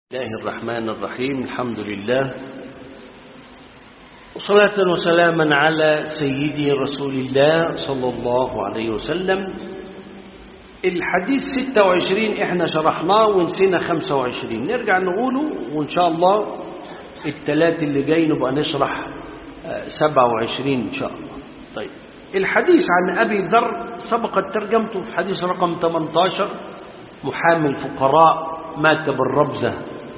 الله الرحمن الرحيم الحمد لله وصلاة وسلاما على سيدي رسول الله صلى الله عليه وسلم الحديث 26 احنا شرحناه ونسينا 25 نرجع نقوله وان شاء الله الثلاث اللي جاي نبقى نشرح 27 ان شاء الله طيب الحديث عن ابي ذر سبقت ترجمته في حديث رقم 18 محامي الفقراء مات بالربزه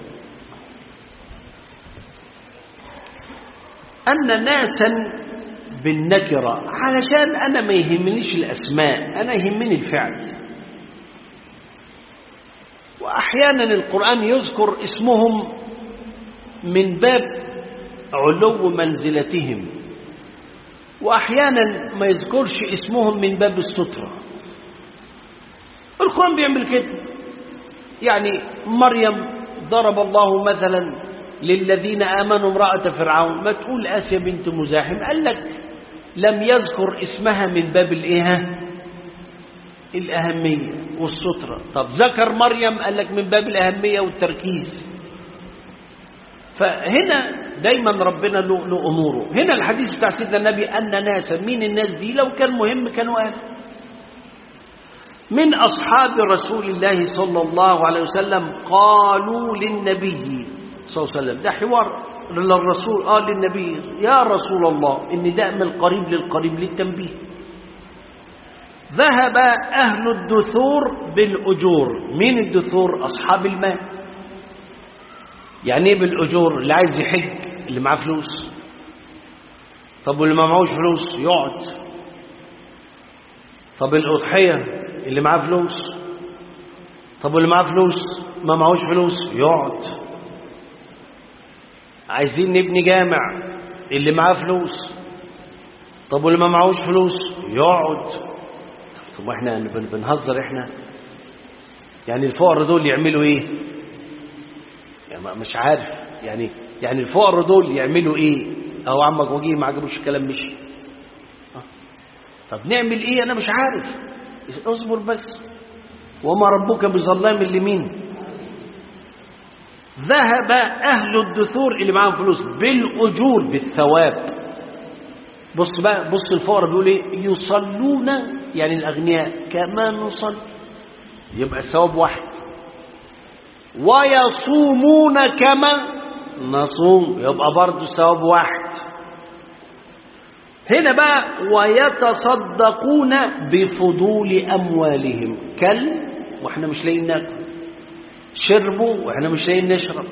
أن ناسا بالنكرة علشان أنا ما يهمنيش الأسماء أنا يهمني الفعل وأحيانا القرآن يذكر اسمهم من باب علو منزلتهم وأحيانا ما يذكرش اسمهم من باب السترة القرآن بيعمل كده يعني مريم ضرب الله مثلا للذين آمنوا امرأة فرعون ما تقول آسيا بنت مزاحم قال لك لم يذكر اسمها من باب الايه الأهمية والسترة طب ذكر مريم قال لك من باب الأهمية والتركيز فهنا دايما ربنا له, له أموره هنا الحديث بتاع سيدنا النبي أن ناسا مين الناس دي لو كان مهم كانوا قال من أصحاب رسول الله صلى الله عليه وسلم قالوا للنبي صلى الله عليه وسلم ده حوار للرسول قال للنبي يا رسول الله إن ده من القريب للقريب للتنبيه ذهب أهل الدثور بالأجور مين الدثور أصحاب المال يعني ايه بالأجور اللي عايز يحج اللي معاه فلوس طب واللي ما معهوش فلوس يقعد طب الأضحية اللي معاه فلوس طب واللي معاه فلوس ما معهوش فلوس يقعد عايزين نبني جامع اللي معاه فلوس طب واللي ما معهوش فلوس يقعد طب احنا بنهزر احنا يعني الفقراء دول يعملوا ايه يعني مش عارف يعني يعني الفقراء دول يعملوا ايه او عمك وجيه ما عجبوش الكلام مشي طب نعمل ايه انا مش عارف اصبر بس وما ربك بظلام لمين ذهب أهل الدثور اللي معاهم فلوس بالأجور بالثواب بص بقى بص الفقراء بيقول ايه يصلون يعني الأغنياء كما نصلي يبقى الثواب واحد ويصومون كما نصوم يبقى برضه الثواب واحد هنا بقى ويتصدقون بفضول أموالهم كل واحنا مش لاقيين ناكل شربوا واحنا مش لاقيين نشرب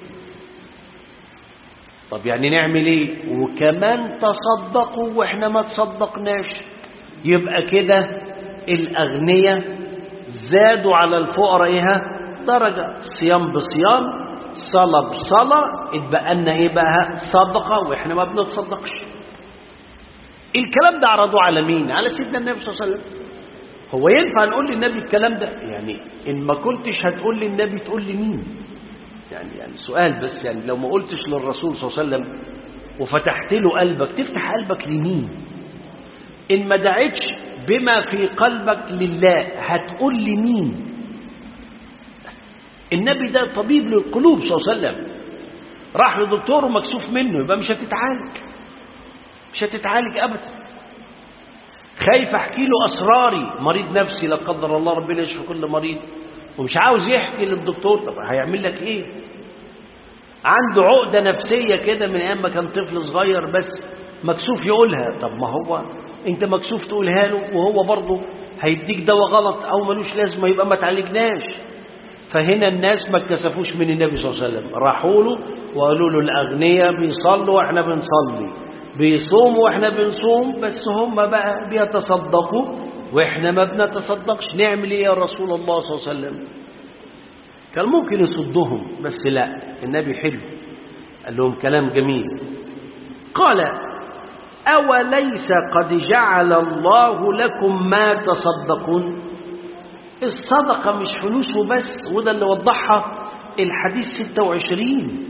طب يعني نعمل ايه وكمان تصدقوا واحنا ما تصدقناش يبقى كده الاغنياء زادوا على الفقراء ايه درجه صيام بصيام صلاه بصلاه اتبقى لنا ايه بقى صدقه واحنا ما بنتصدقش الكلام ده عرضوه على مين على سيدنا النبي صلى الله عليه وسلم هو ينفع نقول للنبي الكلام ده يعني ان ما كنتش هتقول للنبي تقول لمين يعني يعني سؤال بس يعني لو ما قلتش للرسول صلى الله عليه وسلم وفتحت له قلبك تفتح قلبك لمين ان ما دعيتش بما في قلبك لله هتقول لمين النبي ده طبيب للقلوب صلى الله عليه وسلم راح لدكتور ومكسوف منه يبقى مش هتتعالج مش هتتعالج ابدا خايف احكي له اسراري مريض نفسي لا قدر الله ربنا يشفي كل مريض ومش عاوز يحكي للدكتور طب هيعمل لك ايه عنده عقدة نفسية كده من ايام ما كان طفل صغير بس مكسوف يقولها طب ما هو انت مكسوف تقولها له وهو برضه هيديك دواء غلط او ملوش لازمه يبقى ما تعالجناش فهنا الناس ما اتكسفوش من النبي صلى الله عليه وسلم راحوا له وقالوا له الاغنياء بيصلوا واحنا بنصلي بيصوموا واحنا بنصوم بس هم بقى بيتصدقوا واحنا ما بنتصدقش نعمل ايه يا رسول الله صلى الله عليه وسلم كان ممكن يصدهم بس لا النبي حلو قال لهم كلام جميل قال أوليس قد جعل الله لكم ما تصدقون الصدقة مش فلوس وبس وده اللي وضحها الحديث 26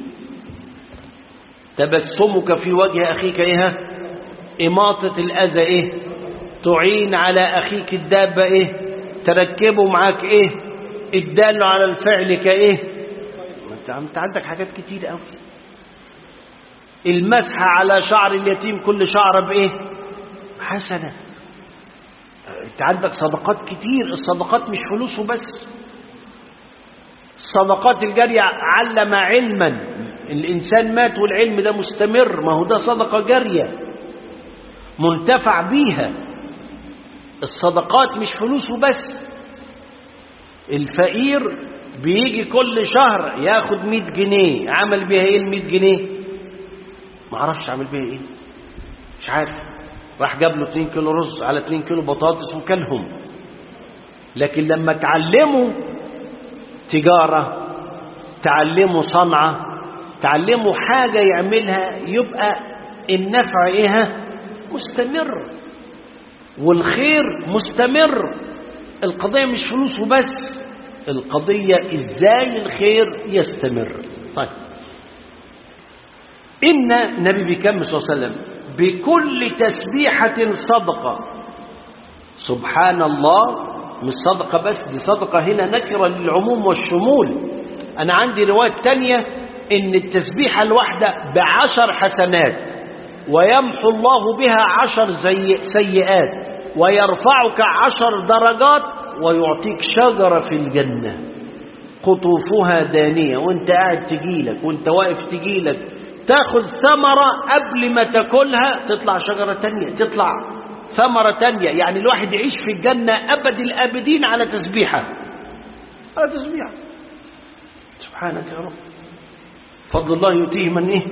تبسمك في وجه أخيك إيه إماطة الأذى إيه تعين على أخيك الدابة إيه تركبه معاك إيه الدال على الفعل كإيه انت عندك حاجات كتير قوي المسح على شعر اليتيم كل شعر بايه حسنة انت عندك صدقات كتير الصدقات مش فلوس وبس الصدقات الجارية علم علما الإنسان مات والعلم ده مستمر ما هو ده صدقة جارية منتفع بيها الصدقات مش فلوس وبس الفقير بيجي كل شهر ياخد 100 جنيه عمل بيها ايه ال 100 جنيه ما اعرفش عمل بيها ايه مش عارف راح جاب له 2 كيلو رز على 2 كيلو بطاطس وكلهم لكن لما تعلموا تجارة تعلموا صنعة تعلموا حاجة يعملها يبقى النفع ايه مستمر والخير مستمر القضية مش فلوس وبس القضية ازاي الخير يستمر طيب إن النبي بيكمل صلى الله عليه وسلم بكل تسبيحة صدقة سبحان الله مش صدقة بس دي صدقة هنا نكرة للعموم والشمول أنا عندي رواية تانية إن التسبيحة الواحدة بعشر حسنات ويمحو الله بها عشر زي سيئات ويرفعك عشر درجات ويعطيك شجرة في الجنة قطوفها دانية وانت قاعد تجيلك وانت واقف تجيلك تاخذ ثمرة قبل ما تاكلها تطلع شجرة تانية تطلع ثمرة تانية يعني الواحد يعيش في الجنة أبد الآبدين على تسبيحة على تسبيحة سبحانك يا رب فضل الله يؤتيه من إيه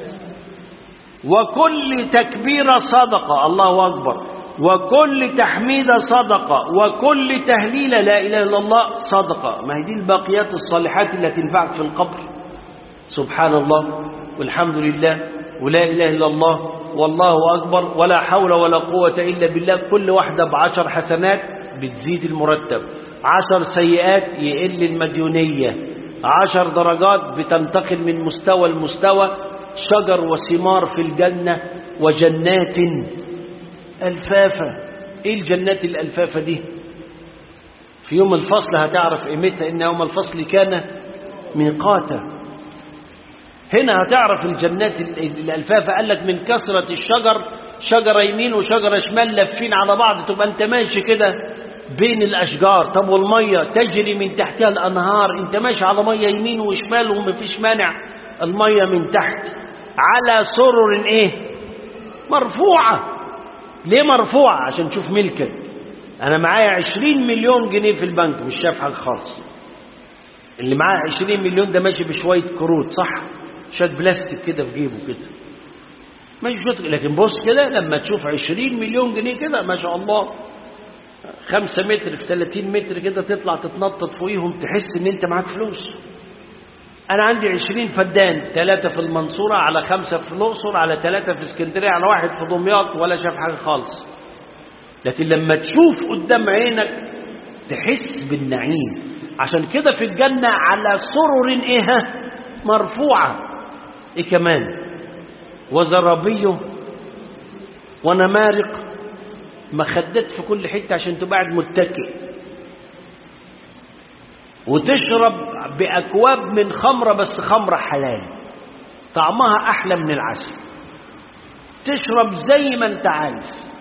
وكل تكبيرة صدقة الله أكبر وكل تحميدة صدقة وكل تهليلة لا إله إلا الله صدقة ما هي دي الباقيات الصالحات التي تنفعك في القبر سبحان الله والحمد لله ولا إله إلا الله والله أكبر ولا حول ولا قوة إلا بالله كل واحدة بعشر حسنات بتزيد المرتب عشر سيئات يقل المديونية عشر درجات بتنتقل من مستوى لمستوى شجر وثمار في الجنة وجنات ألفافة إيه الجنات الألفافة دي في يوم الفصل هتعرف قيمتها إن يوم الفصل كان ميقاتا هنا هتعرف الجنات الألفافة قال لك من كثرة الشجر شجرة يمين وشجرة شمال لفين على بعض تبقى أنت ماشي كده بين الأشجار طب والمية تجري من تحتها الأنهار أنت ماشي على مية يمين وشمال ومفيش مانع المية من تحت على سرر إيه مرفوعة ليه مرفوعة عشان تشوف ملكك أنا معايا عشرين مليون جنيه في البنك مش شايف حاجة خالص اللي معاه عشرين مليون ده ماشي بشوية كروت صح شوية بلاستيك كده في جيبه كده ماشي شوية لكن بص كده لما تشوف عشرين مليون جنيه كده ما شاء الله خمسة متر في 30 متر كده تطلع تتنطط فوقيهم تحس ان انت معاك فلوس انا عندي 20 فدان ثلاثة في المنصورة على خمسة في الاقصر على ثلاثة في اسكندرية على واحد في دمياط ولا شاف حاجة خالص لكن لما تشوف قدام عينك تحس بالنعيم عشان كده في الجنة على سرر ايه مرفوعة ايه كمان وزرابيه ونمارق مخدات في كل حتة عشان تبقى قاعد متكئ وتشرب بأكواب من خمرة بس خمرة حلال طعمها أحلى من العسل تشرب زي ما انت عايز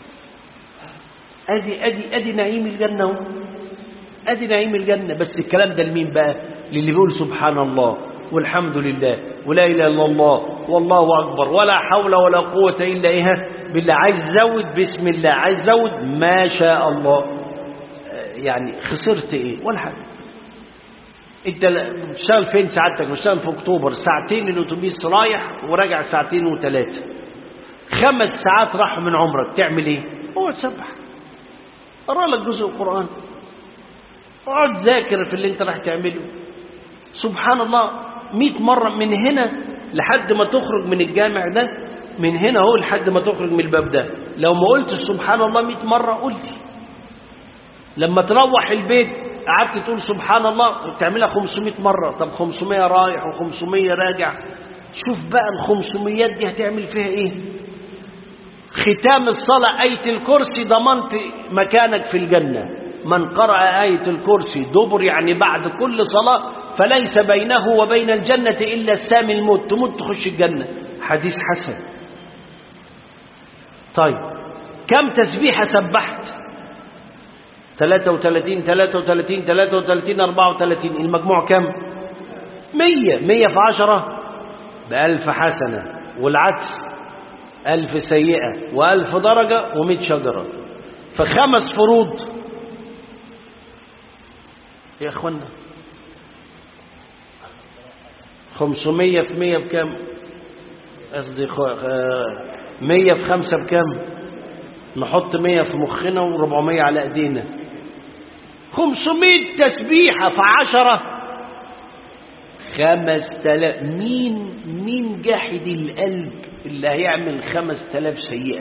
ادي ادي ادي نعيم الجنة ادي نعيم الجنة بس الكلام ده لمين بقى للي بيقول سبحان الله والحمد لله ولا اله الا الله والله اكبر ولا حول ولا قوة الا ايه بالله عايز زود بسم الله عايز زود ما شاء الله يعني خسرت ايه ولا حاجه انت بتشتغل فين سعادتك بتشتغل في اكتوبر ساعتين الاتوبيس رايح وراجع ساعتين وثلاثه خمس ساعات راحوا من عمرك تعمل ايه هو تسبح اقرا لك جزء القران اقعد ذاكر في اللي انت راح تعمله سبحان الله مئة مرة من هنا لحد ما تخرج من الجامع ده من هنا اهو لحد ما تخرج من الباب ده لو ما قلت سبحان الله 100 مرة قلت لما تروح البيت قعدت تقول سبحان الله تعملها 500 مرة طب 500 رايح و500 راجع شوف بقى ال 500 دي هتعمل فيها ايه ختام الصلاة آية الكرسي ضمنت مكانك في الجنة من قرأ آية الكرسي دبر يعني بعد كل صلاة فليس بينه وبين الجنة إلا السام الموت تموت تخش الجنة حديث حسن طيب كم تسبيحة سبحت 33 33 33 34 المجموع كم 100 100 في 10 بألف حسنة والعكس ألف سيئة وألف درجة ومئة شجرة فخمس فروض يا أخوانا خمسمية في مية بكم قصدي مية في خمسة بكم نحط مية في مخنا وربعمية على ايدينا خمسمية تسبيحة في عشرة خمس تلاف مين مين جاحد القلب اللي هيعمل خمس تلاف سيئة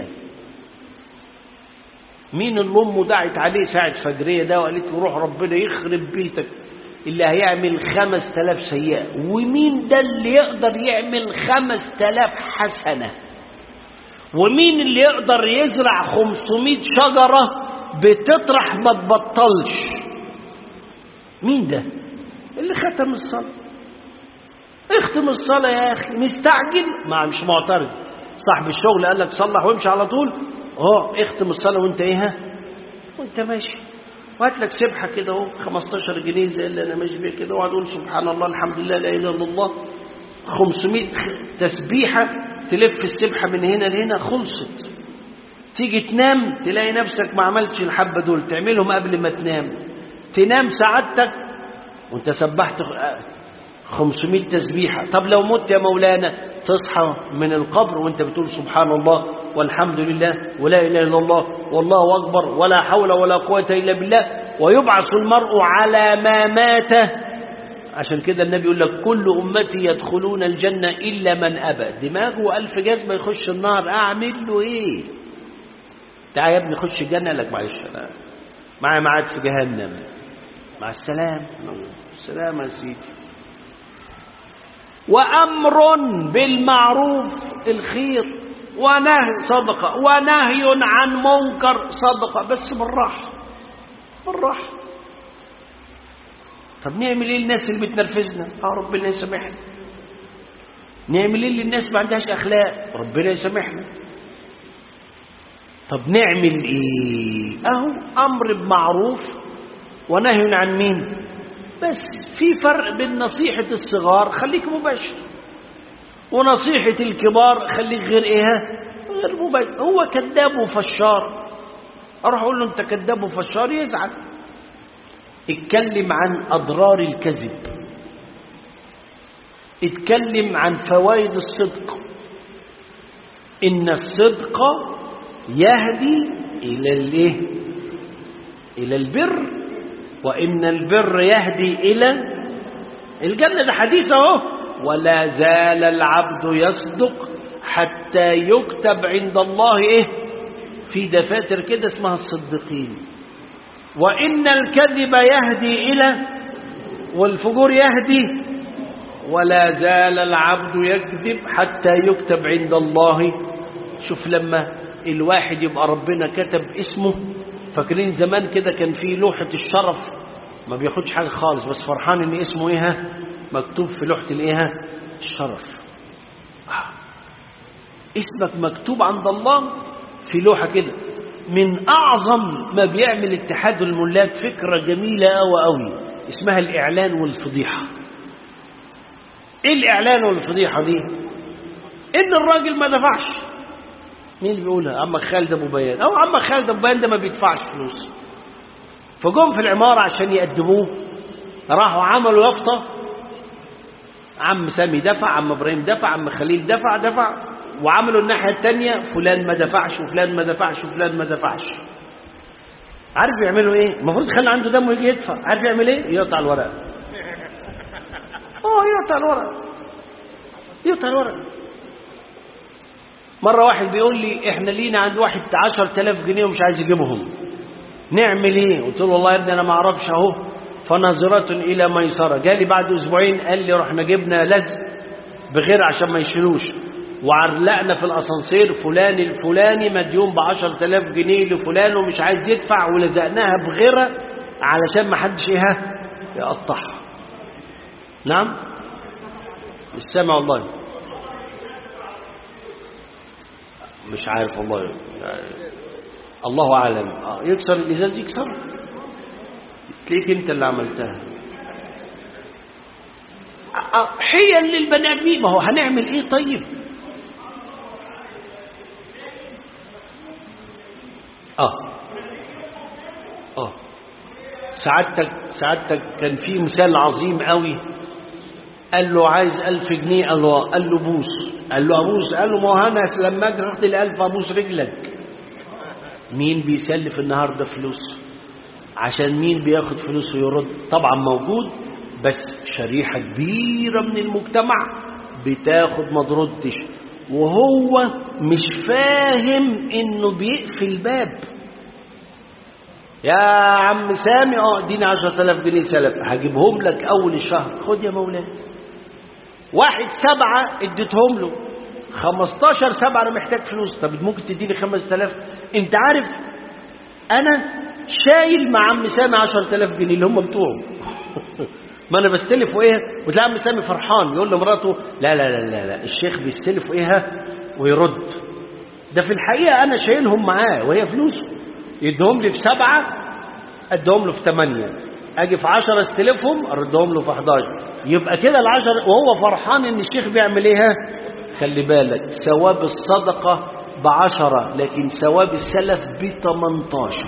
مين اللي امه دعت عليه ساعة فجرية ده وقالت له روح ربنا يخرب بيتك اللي هيعمل خمس تلاف سيئة ومين ده اللي يقدر يعمل خمس تلاف حسنة ومين اللي يقدر يزرع خمسمائة شجرة بتطرح ما تبطلش مين ده اللي ختم الصلاة اختم الصلاة يا أخي مستعجل ما مش معترض صاحب الشغل قال لك صلح وامشي على طول اه اختم الصلاة وانت ايه وانت ماشي وهات لك سبحة كده اهو 15 جنيه زي اللي انا ماشي بيه كده واقعد اقول سبحان الله الحمد لله لا اله الا الله 500 تسبيحة تلف السبحة من هنا لهنا خلصت تيجي تنام تلاقي نفسك ما عملتش الحبة دول تعملهم قبل ما تنام تنام سعادتك وانت سبحت 500 تسبيحة طب لو مت يا مولانا تصحى من القبر وانت بتقول سبحان الله والحمد لله ولا إله إلا الله والله أكبر ولا حول ولا قوة إلا بالله ويبعث المرء على ما مات عشان كده النبي يقول لك كل أمتي يدخلون الجنة إلا من أبى دماغه ألف جزمة يخش النار أعمل له إيه تعال يا ابني خش الجنة لك معلش أنا معايا معاد في جهنم مع السلام السلام يا سيدي وأمر بالمعروف الخير ونهي صدقة ونهي عن منكر صدقة بس بالراحة بالراحة طب نعمل ايه للناس اللي بتنرفزنا اه ربنا يسامحنا نعمل ايه للناس ما عندهاش اخلاق ربنا يسامحنا طب نعمل ايه اهو امر بمعروف ونهي عن مين بس في فرق بين نصيحة الصغار خليك مباشر ونصيحة الكبار خليك غير ايه غير مباشر هو كذاب وفشار اروح اقول له انت كذاب وفشار يزعل اتكلم عن اضرار الكذب اتكلم عن فوائد الصدق ان الصدق يهدي الى الايه الى البر وان البر يهدي الى الجنه ده حديث اهو ولا زال العبد يصدق حتى يكتب عند الله ايه في دفاتر كده اسمها الصديقين وان الكذب يهدي الى والفجور يهدي ولا زال العبد يكذب حتى يكتب عند الله شوف لما الواحد يبقى ربنا كتب اسمه فاكرين زمان كده كان في لوحة الشرف ما بياخدش حاجة خالص بس فرحان ان اسمه ايه مكتوب في لوحة الايه الشرف اسمك مكتوب عند الله في لوحة كده من اعظم ما بيعمل اتحاد الملاك فكرة جميلة قوي قوي اسمها الاعلان والفضيحة ايه الاعلان والفضيحة دي ان الراجل ما دفعش مين اللي بيقولها عمك خالد ابو بيان او عمك خالد ابو بيان ده ما بيدفعش فلوس فجم في العمارة عشان يقدموه راحوا عملوا يافطة عم سامي دفع عم ابراهيم دفع عم خليل دفع دفع وعملوا الناحية التانية فلان ما دفعش وفلان ما دفعش وفلان ما دفعش عارف يعملوا ايه المفروض يخلي عنده دم ويجي يدفع عارف يعمل ايه يقطع الورق اه يقطع الورق يقطع الورق مرة واحد بيقول لي احنا لينا عند واحد عشر تلاف جنيه ومش عايز يجيبهم نعمل ايه قلت له والله يا ابني انا ما اعرفش اهو فناظرة الى ميسرة جالي بعد اسبوعين قال لي رحنا جبنا لزق بغير عشان ما يشيلوش وعلقنا في الاسانسير فلان الفلاني مديون ب 10000 جنيه لفلان ومش عايز يدفع ولزقناها بغيرها علشان ما حدش ايه يقطعها نعم مش سامع والله مش عارف والله الله أعلم آه، يكسر الإزاز يكسر تلاقيك أنت اللي عملتها آه، آه، حيل للبني آدمين ما هو هنعمل إيه طيب آه آه سعادتك سعادتك كان في مثال عظيم قوي قال له عايز ألف جنيه قال له قال له بوس قال له أبوس قال له ما هو أنا لما أجي رحت الألف أبوس رجلك مين بيسلف النهاردة فلوس عشان مين بياخد فلوس ويرد طبعا موجود بس شريحة كبيرة من المجتمع بتاخد ما تردش وهو مش فاهم انه بيقفل باب يا عم سامي اه اديني 10000 جنيه سلف هجيبهم لك اول الشهر خد يا مولانا واحد سبعة اديتهم له 15 سبعة انا محتاج فلوس طب ممكن تديني 5000 انت عارف انا شايل مع عم سامي 10000 جنيه اللي هم بتوعه ما انا بستلف وايه وتلاقي عم سامي فرحان يقول لمراته لا لا لا لا, لا الشيخ بيستلف وايه ويرد ده في الحقيقة انا شايلهم معاه وهي فلوسه يدهم لي في سبعة ادهم له في ثمانية اجي في عشرة استلفهم اردهم له في 11 يبقى كده العشرة وهو فرحان ان الشيخ بيعمل ايه خلي بالك ثواب الصدقة بعشرة لكن ثواب السلف بتمنتاشر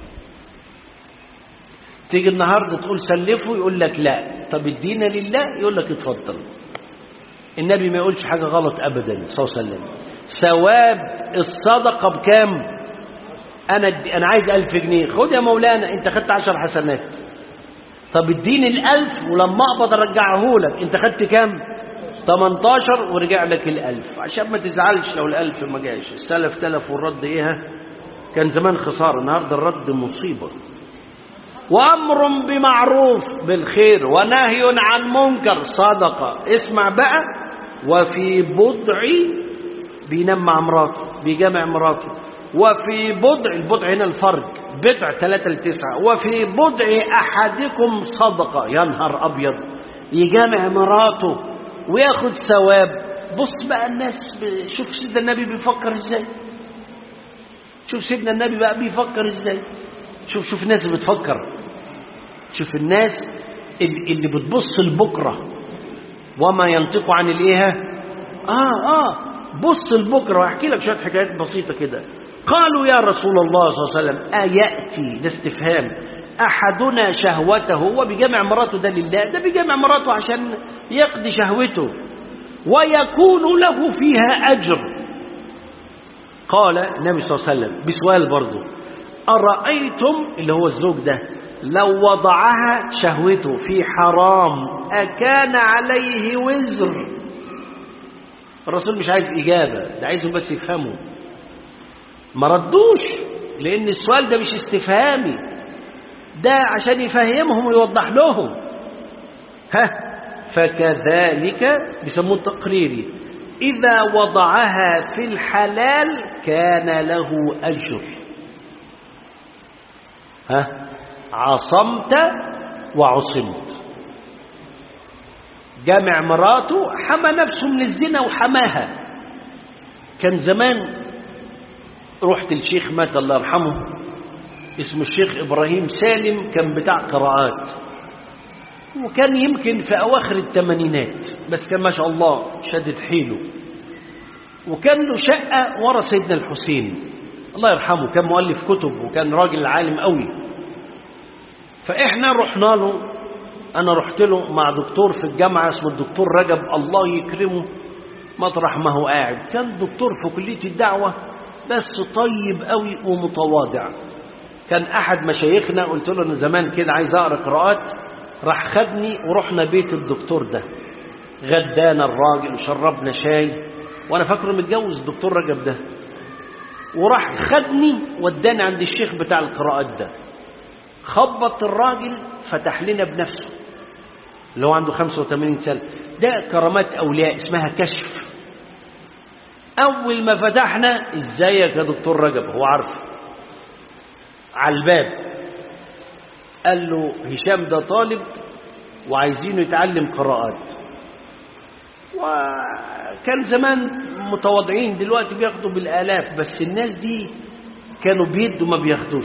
تيجي النهاردة تقول سلفه يقول لك لا طب ادينا لله يقول لك اتفضل النبي ما يقولش حاجة غلط أبدا صلى الله عليه وسلم ثواب الصدقة بكام أنا أنا عايز ألف جنيه خد يا مولانا أنت خدت عشر حسنات طب اديني الألف ولما أقبض أرجعه لك أنت خدت كام 18 ورجع لك الألف عشان ما تزعلش لو الألف ما جاش السلف تلف والرد إيه كان زمان خسارة النهاردة الرد مصيبة وأمر بمعروف بالخير ونهي عن منكر صدقة اسمع بقى وفي بضع بينام مع مراته بيجامع مراته وفي بضع البضع هنا الفرج بضع ثلاثة لتسعة وفي بضع أحدكم صدقة يا نهار أبيض يجامع مراته وياخد ثواب بص بقى الناس ب... شوف سيدنا النبي بيفكر ازاي شوف سيدنا النبي بقى بيفكر ازاي شوف شوف الناس اللي بتفكر شوف الناس اللي, اللي بتبص لبكرة وما ينطق عن الايه اه اه بص لبكرة واحكي لك شوية حكايات بسيطة كده قالوا يا رسول الله صلى الله عليه وسلم أيأتي ده استفهام أحدنا شهوته هو بيجمع مراته ده لله ده بيجمع مراته عشان يقضي شهوته ويكون له فيها أجر قال النبي صلى الله عليه وسلم بسؤال برضه أرأيتم اللي هو الزوج ده لو وضعها شهوته في حرام أكان عليه وزر الرسول مش عايز إجابة ده عايزهم بس يفهموا ما ردوش لأن السؤال ده مش استفهامي ده عشان يفهمهم ويوضح لهم ها فكذلك بيسموه التقريري إذا وضعها في الحلال كان له أجر ها عصمت وعصمت جامع مراته حمى نفسه من الزنا وحماها كان زمان رحت الشيخ مات الله يرحمه اسمه الشيخ إبراهيم سالم كان بتاع قراءات وكان يمكن في أواخر الثمانينات بس كان ما شاء الله شدد حيله وكان له شقة ورا سيدنا الحسين الله يرحمه كان مؤلف كتب وكان راجل عالم قوي فإحنا رحنا له أنا رحت له مع دكتور في الجامعة اسمه الدكتور رجب الله يكرمه مطرح ما هو قاعد كان دكتور في كلية الدعوة بس طيب قوي ومتواضع كان أحد مشايخنا قلت له أنا زمان كده عايز أقرأ قراءات راح خدني ورحنا بيت الدكتور ده غدانا الراجل وشربنا شاي وأنا فاكره متجوز الدكتور رجب ده وراح خدني وداني عند الشيخ بتاع القراءات ده خبط الراجل فتح لنا بنفسه اللي هو عنده 85 سنة ده كرامات أولياء اسمها كشف أول ما فتحنا إزيك يا دكتور رجب هو عارف على الباب قال له هشام ده طالب وعايزينه يتعلم قراءات وكان زمان متواضعين دلوقتي بياخدوا بالآلاف بس الناس دي كانوا بيدوا ما بياخدوش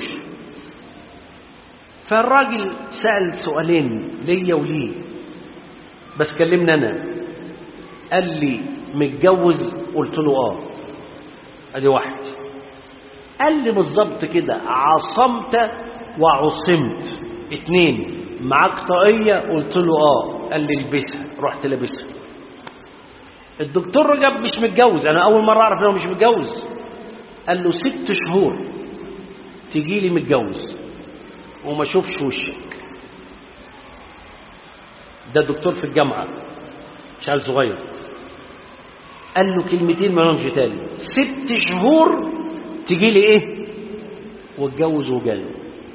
فالراجل سأل سؤالين ليا وليه بس كلمنا أنا قال لي متجوز قلت له اه ادي واحد قال لي بالظبط كده عصمت وعصمت اتنين معاك طاقية قلت له اه قال لي البسها رحت لابسها الدكتور رجب مش متجوز انا اول مرة اعرف انه مش متجوز قال له ست شهور تجي لي متجوز وما اشوفش وشك ده دكتور في الجامعة مش عيل صغير قال له كلمتين ما لهمش تاني ست شهور تجي لي ايه واتجوز وجالي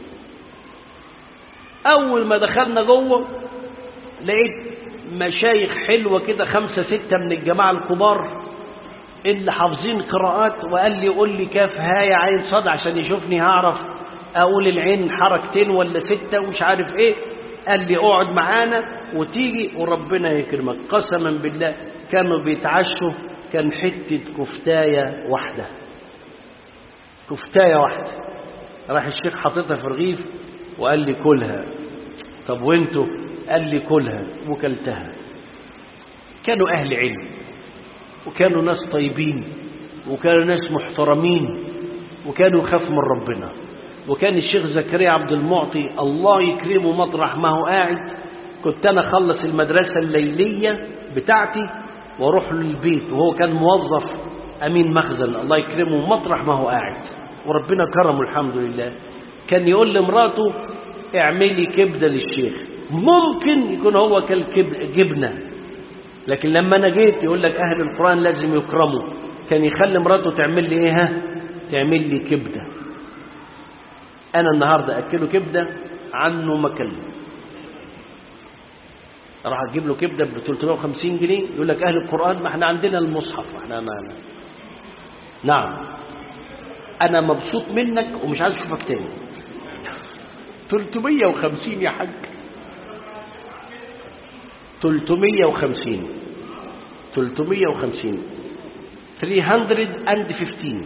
اول ما دخلنا جوه لقيت مشايخ حلوه كده خمسه سته من الجماعه الكبار اللي حافظين قراءات وقال لي قول لي كاف هاي عين صاد عشان يشوفني هعرف اقول العين حركتين ولا سته ومش عارف ايه قال لي اقعد معانا وتيجي وربنا يكرمك قسما بالله كانوا بيتعشوا كان حته كفتايه واحده كفتايه واحده راح الشيخ حاططها في رغيف وقال لي كلها طب وانتوا قال لي كلها وكلتها كانوا اهل علم وكانوا ناس طيبين وكانوا ناس محترمين وكانوا يخافوا من ربنا وكان الشيخ زكريا عبد المعطي الله يكرمه مطرح ما هو قاعد كنت انا اخلص المدرسه الليليه بتاعتي واروح له البيت وهو كان موظف امين مخزن الله يكرمه مطرح ما هو قاعد وربنا كرمه الحمد لله كان يقول لمراته اعملي كبده للشيخ ممكن يكون هو كالجبنه لكن لما انا جيت يقول لك اهل القران لازم يكرموا كان يخلي مراته تعمل لي ايه ها تعمل لي كبده انا النهارده اكله كبده عنه ما كلم راح اجيب له كبده ب 350 جنيه يقول لك اهل القران ما احنا عندنا المصحف احنا ما نعم انا مبسوط منك ومش عايز اشوفك تاني 350 يا حاج 350 350 315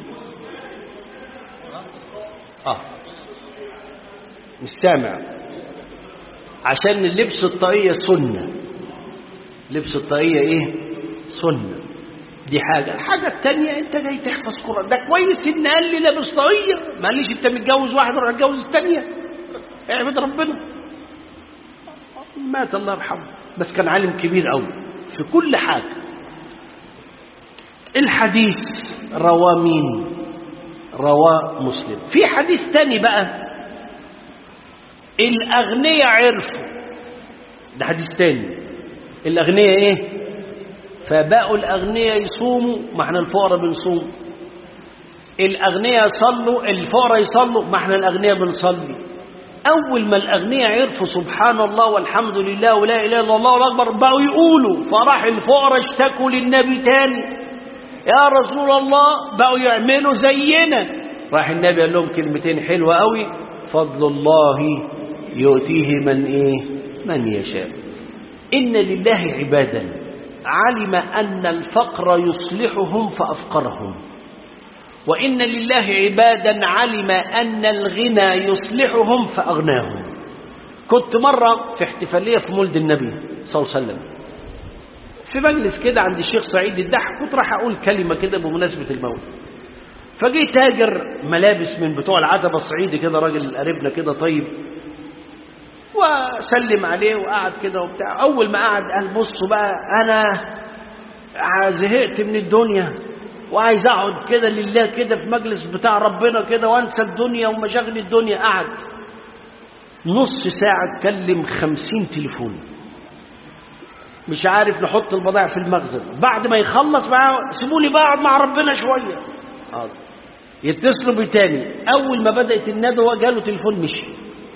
اه مش سامع عشان اللبس الطاقية سنة لبس الطاقية ايه سنة دي حاجة الحاجة التانية انت جاي تحفظ قرآن ده كويس ان قال لي لابس طاقية ما قاليش انت متجوز واحد روح اتجوز التانية اعبد ربنا مات الله يرحمه بس كان عالم كبير قوي في كل حاجة الحديث رواه مين رواه مسلم في حديث تاني بقى الأغنياء عرفوا ده حديث تاني الأغنياء إيه فبقوا الأغنياء يصوموا ما احنا الفقراء بنصوم الأغنياء يصلوا الفقراء يصلوا ما احنا الأغنياء بنصلي أول ما الأغنياء عرفوا سبحان الله والحمد لله ولا إله إلا الله والأكبر بقوا يقولوا فراح الفقراء اشتكوا للنبي تاني يا رسول الله بقوا يعملوا زينا راح النبي قال لهم كلمتين حلوة قوي فضل الله يؤتيه من ايه من يشاء ان لله عبادا علم ان الفقر يصلحهم فافقرهم وان لله عبادا علم ان الغنى يصلحهم فاغناهم كنت مره في احتفاليه في مولد النبي صلى الله عليه وسلم في مجلس كده عند الشيخ سعيد الدح كنت راح اقول كلمه كده بمناسبه المولد فجي تاجر ملابس من بتوع العتبه الصعيدي كده راجل قريبنا كده طيب وسلم عليه وقعد كده وبتاع اول ما قعد قال بصوا بقى انا زهقت من الدنيا وعايز اقعد كده لله كده في مجلس بتاع ربنا كده وانسى الدنيا ومشاغل الدنيا قعد نص ساعة اتكلم خمسين تليفون مش عارف نحط البضائع في المخزن بعد ما يخلص بقى سيبوني بقى اقعد مع ربنا شوية حاضر يتصلوا بيه تاني اول ما بدأت الندوة جاله تليفون مشي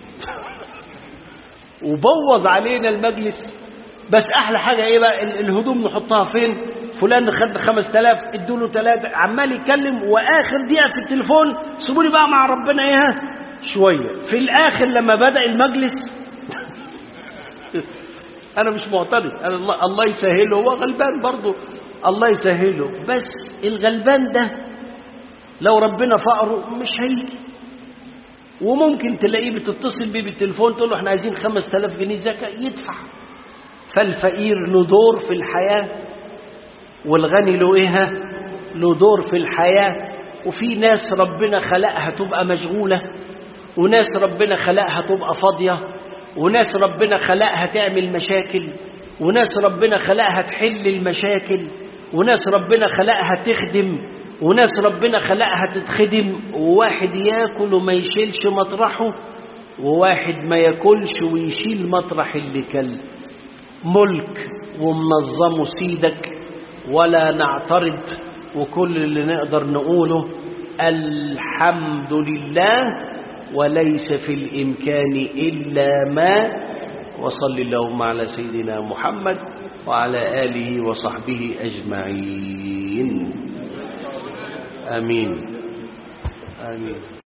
وبوظ علينا المجلس بس احلى حاجه ايه بقى الهدوم نحطها فين فلان خد 5000 ادوا له ثلاثه عمال يتكلم واخر دقيقه في التليفون سيبوني بقى مع ربنا ايه شويه في الاخر لما بدا المجلس أنا مش معترض أنا الله, الله يسهله هو غلبان برضه الله يسهله بس الغلبان ده لو ربنا فقره مش هيجي وممكن تلاقيه بتتصل بيه بالتليفون تقول له احنا عايزين 5000 جنيه زكاة يدفع فالفقير له دور في الحياة والغني له ايه ها؟ له دور في الحياة وفي ناس ربنا خلقها تبقى مشغولة وناس ربنا خلقها تبقى فاضية وناس ربنا خلقها تعمل مشاكل وناس ربنا خلقها تحل المشاكل وناس ربنا خلقها تخدم وناس ربنا خلقها تتخدم وواحد ياكل وما يشيلش مطرحه وواحد ما ياكلش ويشيل مطرح اللي كل ملك ومنظمه سيدك ولا نعترض وكل اللي نقدر نقوله الحمد لله وليس في الإمكان إلا ما وصل اللهم على سيدنا محمد وعلى آله وصحبه أجمعين آمين آمين